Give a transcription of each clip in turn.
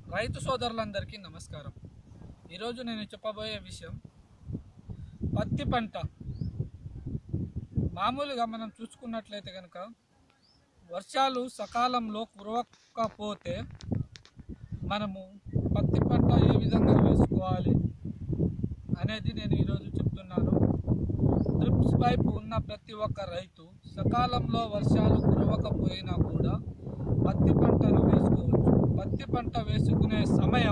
రైతు సోదరులందరికీ నమస్కారం ఈరోజు నేను చెప్పబోయే విషయం పత్తి పంట మామూలుగా మనం చూసుకున్నట్లయితే కనుక వర్షాలు సకాలంలో కురవకపోతే మనము పత్తి పంట ఏ విధంగా వేసుకోవాలి అనేది నేను ఈరోజు చెప్తున్నాను డ్రిప్స్ పైప్ ఉన్న ప్రతి ఒక్క రైతు సకాలంలో వర్షాలు కురవకపోయినా కూడా పత్తి పంటను వేసుకోవచ్చు పత్తి పంట వేసుకునే సమయం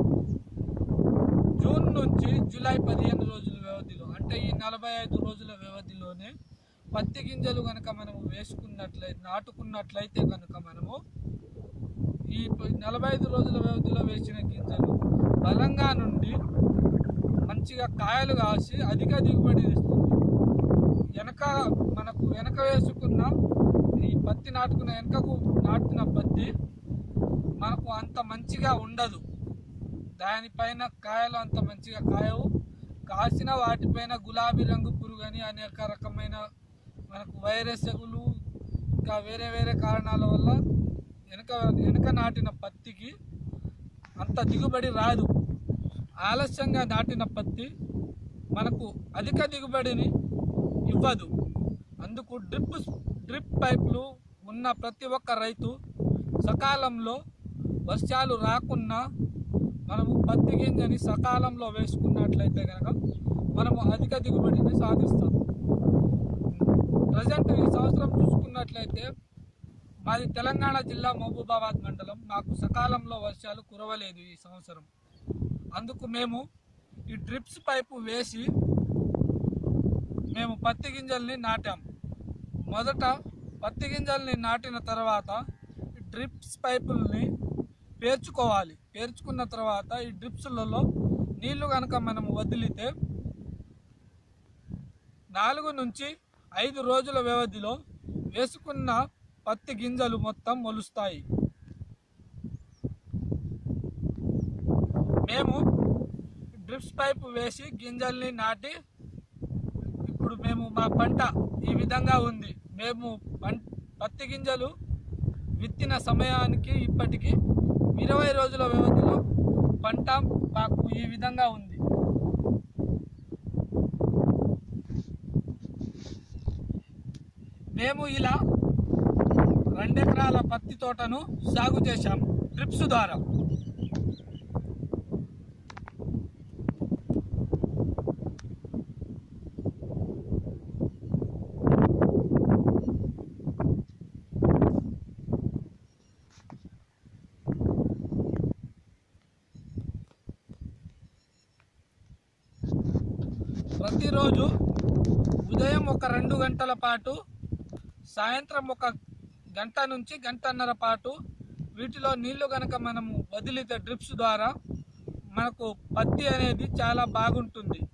జూన్ నుంచి జూలై పదిహేను రోజుల వ్యవధిలో అంటే ఈ నలభై ఐదు రోజుల వ్యవధిలోనే పత్తి గింజలు కనుక మనము వేసుకున్నట్లయితే నాటుకున్నట్లయితే కనుక మనము ఈ నలభై ఐదు రోజుల వ్యవధిలో వేసిన గింజలు బలంగా నుండి మంచిగా కాయలు కాసి అధిక దిగుబడి ఇస్తుంది వెనక మనకు వెనక వేసుకున్న ఈ పత్తి నాటుకున్న వెనకకు నాటిన పత్తి మనకు అంత మంచిగా ఉండదు దానిపైన కాయలు అంత మంచిగా కాయవు కాసిన వాటిపైన గులాబీ రంగు పురుగని అనేక రకమైన మనకు వైరస్ తెగులు ఇంకా వేరే వేరే కారణాల వల్ల వెనక వెనక నాటిన పత్తికి అంత దిగుబడి రాదు ఆలస్యంగా నాటిన పత్తి మనకు అధిక దిగుబడిని ఇవ్వదు అందుకు డ్రిప్ డ్రిప్ పైపులు ఉన్న ప్రతి ఒక్క రైతు సకాలంలో వర్షాలు రాకున్నా మనము పత్తి గింజని సకాలంలో వేసుకున్నట్లయితే కనుక మనము అధిక దిగుబడిని సాధిస్తాం ప్రజెంట్ ఈ సంవత్సరం చూసుకున్నట్లయితే మాది తెలంగాణ జిల్లా మహబూబాబాద్ మండలం మాకు సకాలంలో వర్షాలు కురవలేదు ఈ సంవత్సరం అందుకు మేము ఈ డ్రిప్స్ పైపు వేసి మేము పత్తి గింజల్ని నాటాం మొదట పత్తి గింజల్ని నాటిన తర్వాత ఈ డ్రిప్స్ పైపుల్ని పేర్చుకోవాలి పేర్చుకున్న తర్వాత ఈ డ్రిప్స్లలో నీళ్లు కనుక మనం వదిలితే నాలుగు నుంచి ఐదు రోజుల వ్యవధిలో వేసుకున్న పత్తి గింజలు మొత్తం మొలుస్తాయి మేము డ్రిప్స్ పైపు వేసి గింజల్ని నాటి ఇప్పుడు మేము మా పంట ఈ విధంగా ఉంది మేము పం పత్తి గింజలు విత్తిన సమయానికి ఇప్పటికి ఇరవై రోజుల వ్యవధిలో పంట మాకు ఈ విధంగా ఉంది మేము ఇలా రెండెకరాల పత్తి తోటను సాగు చేశాం డ్రిప్స్ ద్వారా ప్రతిరోజు ఉదయం ఒక రెండు గంటల పాటు సాయంత్రం ఒక గంట నుంచి గంటన్నర పాటు వీటిలో నీళ్లు కనుక మనము వదిలితే డ్రిప్స్ ద్వారా మనకు పత్తి అనేది చాలా బాగుంటుంది